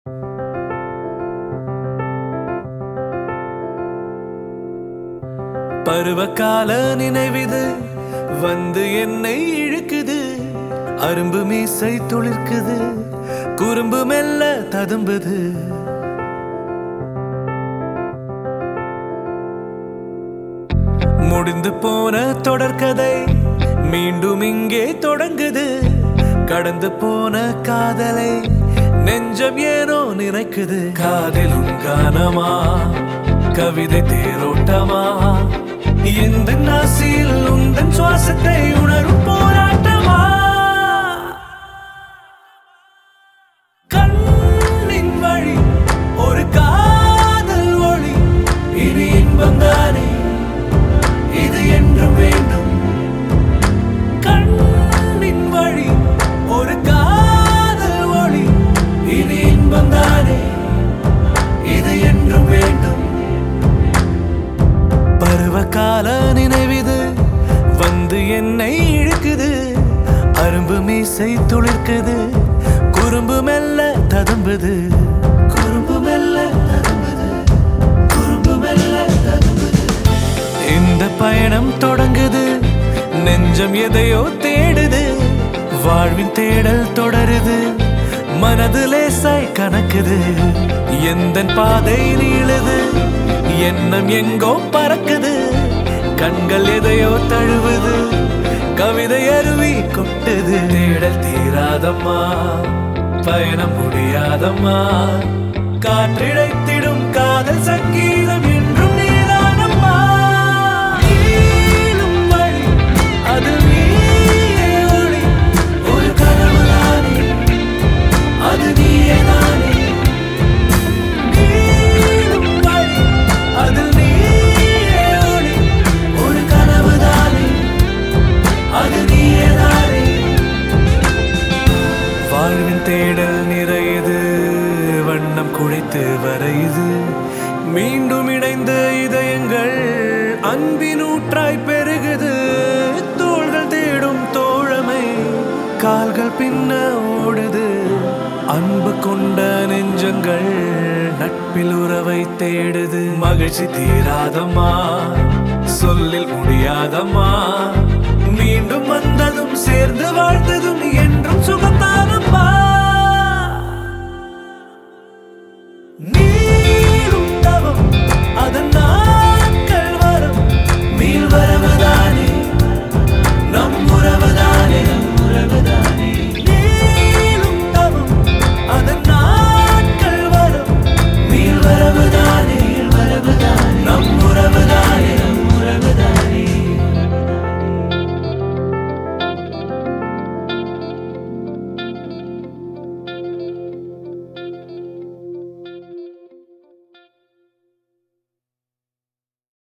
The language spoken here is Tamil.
பருவகால நினைவிது வந்து என்னை இழுக்குது அரும்பு மீசை துளிர்க்குது குறும்பு மெல்ல ததும்புது முடிந்து போன தொடர்கதை மீண்டும் இங்கே தொடங்குது கடந்து போன காதலை நெஞ்சம் ஏனோ நினைக்குது காதலும் கானமா கவிதை தேரோட்டமா எந்த நாசியில் உந்தன் சுவாசத்தை உணரும் போராட்டமா கண்ணின் வழி ஒரு காதல் ஒளி இனி இன்பம் தானே இது என்றும் வேண்டும் கண்ணின் வழி ஒரு காதல் ஒளி இனி இன்பம் தானே இது என்றும் வேண்டும் பருவகால நினைவிது வந்து என்னை இழுக்குது அரும்பு மீசை துளிர்க்குது குறும்பு மெல்ல ததும்புது குறும்பு மெல்ல ததும்புது குறும்பு மெல்ல ததும்புது இந்த பயணம் தொடங்குது நெஞ்சம் எதையோ தேடுது வாழ்வின் தேடல் தொடருது மனது லேசாய் கணக்குது எந்த பாதை நீளுது எண்ணம் எங்கோ பறக்குது கண்கள் எதையோ தழுவுது கவிதை அருவி கொட்டுது தேடல் தீராதம்மா பயணம் முடியாதம்மா காற்றிழைத்திடும் காதல் சங்கீதம் என்றும் நீதானம்மா நீளும் வழி, அது நீயே ஒளி. ஒரு கனவுதானே, அது நீயேதானே. நீளும் வழி, அதில் நீயே ஒளி. ஒரு கனவுதானே, அது நீயேதானே. வாழ்வின் தேடல் நிறையுது வண்ணம் குழைத்து வரையுது மீண்டும் இணைந்த இதயங்கள் அன்பினூற்றாய் பெருகுது தோள்கள் தேடும் தோழமை கால்கள் பின்ன ஓடுது அன்பு கொண்ட நெஞ்சங்கள் நட்பில் உறவை தேடுது மகிழ்ச்சி தீராதம்மா சொல்லில் முடியாதம்மா மீண்டும் வந்ததும் சேர்ந்து வாழ்ந்ததும் என்றும் சுகத்தான